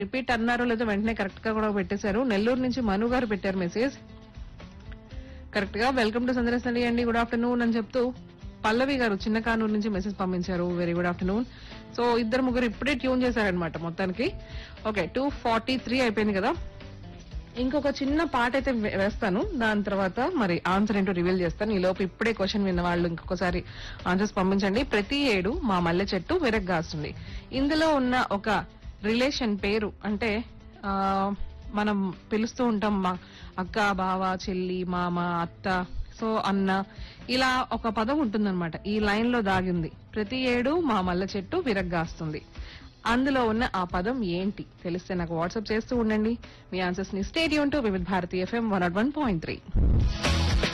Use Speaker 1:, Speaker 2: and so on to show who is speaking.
Speaker 1: repeat అన్నారో లేదో వెంటనే కరెక్ట్ గా కూడా పెట్టేశారు నెల్లూరు నుంచి మను గారు పెట్టారు మెసేజ్ కరెక్ట్ గా వెల్కమ్ టు సందర్శన అండి గుడ్ ఆఫ్టర్నూన్ అని చెప్తూ పల్లవి గారు చిన్న కానూరు నుంచి మెసేజ్ పంపించారు వెరీ గుడ్ ఆఫ్టర్నూన్ సో ఇద్దరు ముగ్గురు ఇప్పుడే ట్యూన్ చేశారనమాట మొత్తానికి ఓకే టూ ఫార్టీ త్రీ అయిపోయింది కదా ఇంకొక చిన్న పాట అయితే వే- వేస్తాను దాని తర్వాత మరి ఆన్సర్ ఏంటో రివీల్ చేస్తాను ఈ లోపు ఇప్పుడే క్వశ్చన్ విన్న వాళ్ళు ఇంకొకసారి ఆన్సర్స్ పంపించండి ప్రతి ఏడు మా మల్లె చెట్టు విరగ్గాస్తుంది ఇందులో ఉన్న ఒక రిలేషన్ పేరు అంటే ఆ, మనం పిలుస్తూ ఉంటాం మా అక్క బావ చెల్లి మామ అత్త సో అన్న ఇలా ఒక పదం ఉంటుందన్నమాట ఈ లైన్ లో దాగింది ప్రతి ఏడు మా మల్లె చెట్టు విరగ్గాస్తుంది అందులో ఉన్న ఆ పదం ఏంటి తెలిస్తే నాకు వాట్సాప్ చేస్తూ ఉండండి మీ ఆన్సర్స్ ని స్టేడియం to Vividha Bharati FM one nought one point three